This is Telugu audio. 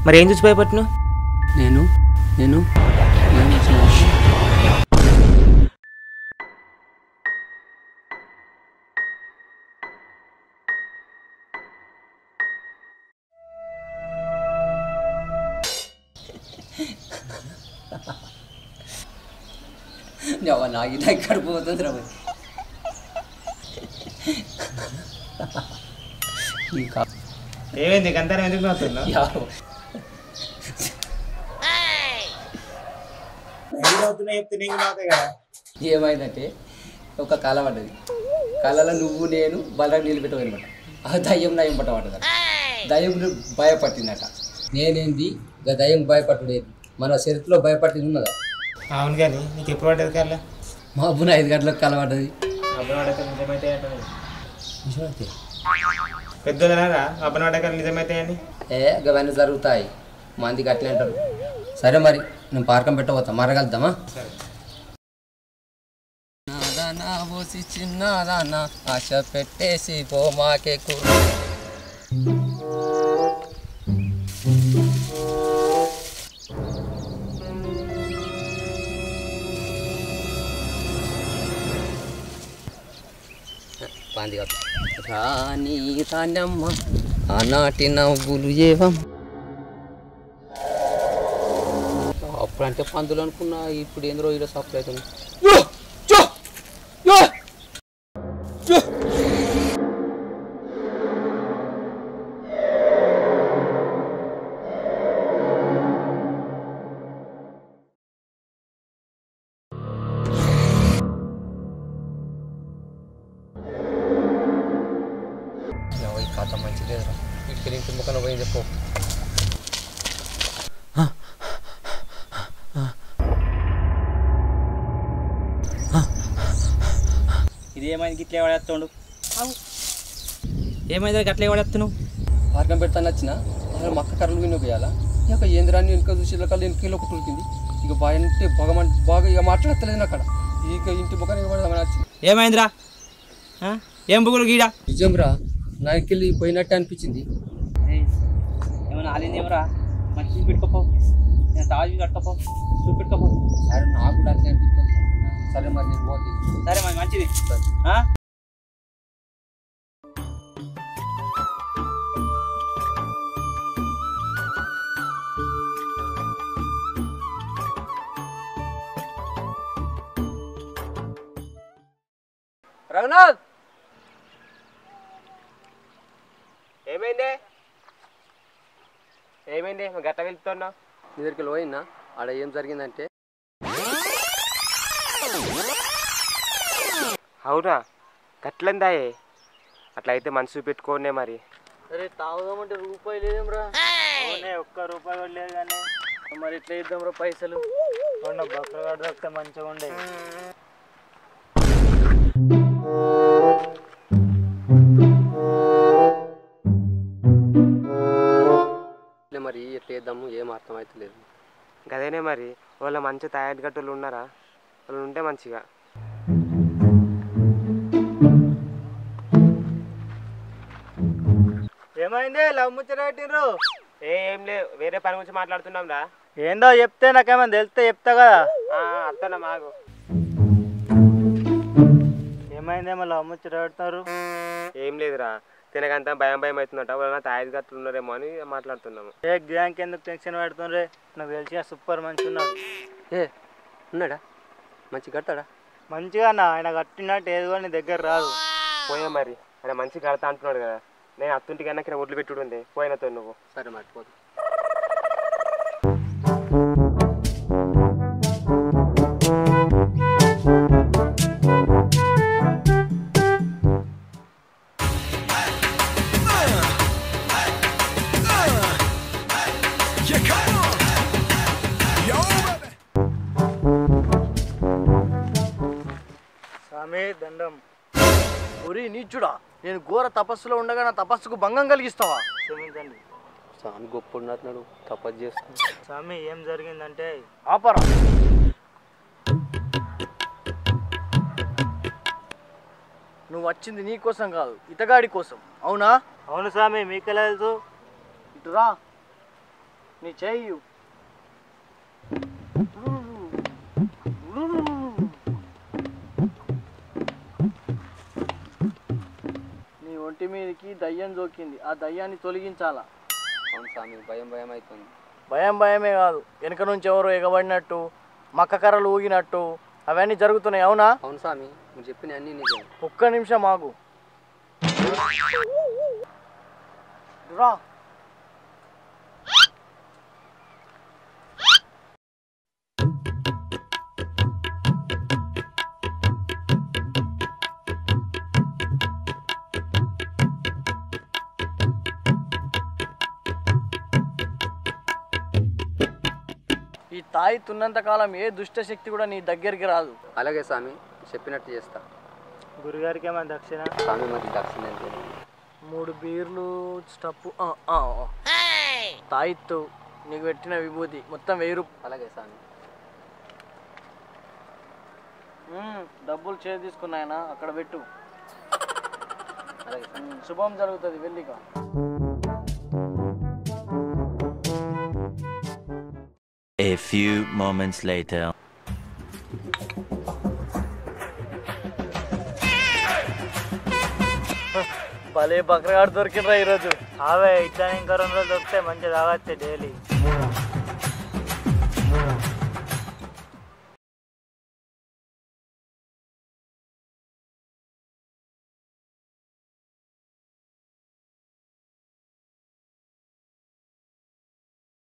మరి ఏం చూసి భయపడుతున్నావు నేను నేను నేను వచ్చిన- యవ్వ, నాకు ఇది ఎక్కడ పోతుంది రా భయ్. ఈ కా- ఏమైంది గంతరం ఎందుకు నవ్వుతున్నావు యవ్వ. ఎందుకు నవ్వుతున్నావు చెప్తే నీకు నవ్వుతాయి కదా ఏమైందంటే ఒక కళ పడ్డది కళలో నువ్వు నేను బలరాం నిలబెట్టమన్నమాట ఆ దయ్యం నయం పట్టబడ్డదట దయ్యం భయపట్టిందట నేనేంది ఇక దయ్యం భయపట్టుడేది మన చరిత్రలో భయపట్టింది ఉన్నదా అవును కానీ నీకు ఎప్పుడు పడ్డది కల్లా మా అబ్బున ఐదు గంటలకు కళ పడ్డది అబ్బన వాడక నిజమైతే పెద్దోళ్ళరా అబ్బన వాడక నిజమైతే అని ఏ గవన్నీ జరుగుతాయి మందికి అట్లే అంటారు సరే మరి నేను పార్కం పెట్టబోతా మరగలుద్దామా నాదానా పోసి చిన్నదానా ఆశ పెట్టేసి పో మాకే కుర్ర పాంది కాదు రాణి తానమ్మ ఆనాటి నవ్వులు ఏవం అప్పుడంటే పందులు అనుకున్నా ఇప్పుడు ఏంద్రో ఈడ సప్లై అవుతుంది ఈ కథ మంచిదేరా వీటికి ఇంటి ముఖాన పోయింది చెప్పు ఇది ఏమైంది గిట్లే పడేస్తుండు ఏమైంది గట్లే పడేస్తున్నావు మార్గం పెడతాను వచ్చిన అసలు మక్క కర్రలు విని పోయాలా ఇక ఏంద్రాన్ని వెనుక చూసి కళ్ళు వెనుకలో ఒకటి ఉరికింది ఇక బాగా అంటే బాగా మం- బాగా ఇక మాట్లాడతలేదు అక్కడ ఇక ఇంటి ముఖానికి పడదామని వచ్చింది ఏమైందిరా ఆ? ఏం బుగులు గీడా నిజం రా నాకెళ్ళి పోయినట్టే అనిపించింది ఏమైనా ఆలింది ఏమరా మంచి చూపెట్టుకోపో నేను తాజు కట్టుకోపో చూపెట్టుకోపో సరే నాకు కూడా అట్లే అనిపిస్తుంది సరే మరి నేను పోతే సరే మరి మంచిది ఆ? రఘునాథ్ ఏమైంది ఏమైంది నువ్వు గట్ట వెళ్తున్నావు నీ దగ్గరికి పోయినా ఆడ ఏం జరిగిందంటే అవునా గట్లందాయే అట్లా అయితే మనసు పెట్టుకోనే మరి అరే తాగుదామంటే రూపాయి లేదేమ్రా ఒక్క రూపాయి కూడా లేదు కానీ మరి ఎట్లా ఇద్దాంరా పైసలు బక్కలు కడితే మంచిగా ఉండే ఇట్లే మరి ఎట్లా చేద్దాము ఏం అర్థం అవుతలేదు గదేనే మరి వాళ్ళ మంచి తయారు గట్టులు ఉన్నారా వాళ్ళు ఉంటే మంచిగా ఏమైంది లవ్ ముచ్చట పెట్టిండ్రు ఏ ఏం లేదు వేరే పని గురించి మాట్లాడుతున్నాం రా ఏందో చెప్తే నాకేమైనా తెలిస్తే చెప్తా కదా అత్తనా మాకు ఏమైందేమో లవ్ ముచ్చట పెడతారు ఏం లేదురా తినకంతా భయం భయం అవుతుందట వాళ్ళ తయారు గట్టులు ఉన్నారేమో అని మాట్లాడుతున్నాము ఏ గ్యాంగ్ ఎందుకు టెన్షన్ పెడుతుండ్రే నాకు తెలిసిన సూపర్ మంచి ఉన్నాడు ఏ ఉన్నాడా మంచి కడతాడా మంచిగా అన్న ఆయన కట్టినట్టు ఏది కూడా నీ దగ్గర రాదు పోయా మరి ఆయన మంచి కడతా అంటున్నాడు కదా నేను అత్తుంటికి అన్న ఇక్కడ ఒడ్లు పెట్టుడు ఉంది పోయినతో నువ్వు సరే మరి పోదు స్వామి దండం ఒరి నీచుడా నేను ఘోర తపస్సులో ఉండగా నా తపస్సుకు భంగం కలిగిస్తావా క్షమించండి స్వామి గొప్ప ఉన్నట్టున్నాడు తపస్సు చేస్తాను స్వామి ఏం జరిగిందంటే ఆపరా నువ్వు వచ్చింది నీ కోసం కాదు ఇతగాడి కోసం అవునా అవును స్వామి మీకెలా తెలుసు ఇటురా నీ చెయ్యు నీ ఒంటి మీదకి దయ్యం జోకింది ఆ దయ్యాన్ని తొలగించాలా అవును స్వామి భయం భయం అవుతుంది భయం భయమే కాదు వెనక నుంచి ఎవరో ఎగబడినట్టు మక్క కర్రలు ఊగినట్టు అవన్నీ జరుగుతున్నాయి అవునా అవును స్వామి నువ్వు చెప్పిన అన్నీ నిజం ఒక్క నిమిషం ఆగు రా ఈ తాయి తున్నంత కాలం ఏ దుష్ట శక్తి కూడా నీ దగ్గరికి రాదు అలాగే స్వామి చెప్పినట్టు చేస్తా గురుగారికి ఏమైనా దక్షిణ స్వామి మరి దక్షిణ ఏంటి? మూడు బీర్లు స్టప్పు ఆ, ఆ, ఆ. తాయిత్తు నీకు పెట్టిన విభూతి మొత్తం వెయ్యి రూపాయలు అలాగే స్వామి డబ్బులు చేతి తీసుకున్నాయన అక్కడ పెట్టు అలాగే స్వామి ఉమ్, శుభం జరుగుతుంది వెళ్ళిగా A few moments later. భలే బక్రగాడు దొరికినరా ఈరోజు అవే ఇట్లా ఇంకా రెండు రోజులు దొరికితే మంచిగా తాగತ್ತೆ డైలీ